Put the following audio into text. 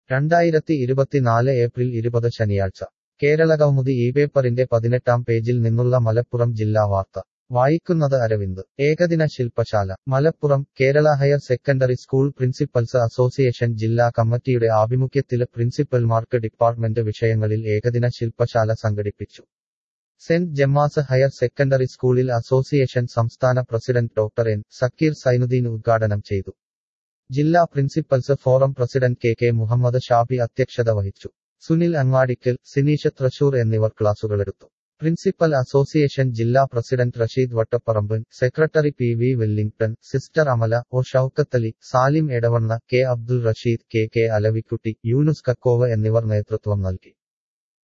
രണ്ടായിരത്തി ഇരുപത്തിനാല് ഏപ്രിൽ ഇരുപത് ശനിയാഴ്ച കേരളകൗമുദി ഈ പേപ്പറിന്റെ പതിനെട്ടാം പേജിൽ നിന്നുള്ള മലപ്പുറം ജില്ലാ വാർത്ത വായിക്കുന്നത് അരവിന്ദ് ഏകദിന ശില്പശാല Malappuram Kerala higher secondary school principals association ജില്ലാ കമ്മിറ്റിയുടെ ആഭിമുഖ്യത്തില് പ്രിൻസിപ്പൽമാർക്ക് ഡിപ്പാർട്ട്മെന്റ് വിഷയങ്ങളിൽ ഏകദിന ശില്പശാല സംഘടിപ്പിച്ചു സെന്റ് ജമ്മാസ് ഹയർ സെക്കൻഡറി സ്കൂളിൽ അസോസിയേഷൻ സംസ്ഥാന president doctor N Zakir Zainuddin ഉദ്ഘാടനം ചെയ്തു ജില്ലാ principals forum president K K Muhammad Shabi അധ്യക്ഷത വഹിച്ചു സുനിൽ അങ്ങാടിക്കൽ സിനീഷ് തൃശൂർ എന്നിവർ ക്ലാസുകളെടുത്തു പ്രിൻസിപ്പൽ അസോസിയേഷൻ ജില്ലാ president Rasheed Vattapparamban secretary P V Wellington sister Amala O Shoukathali Salim Edavanna K Abdul Rasheed K K Alavikutty Yunus Kakkove എന്നിവർ നേതൃത്വം നൽകി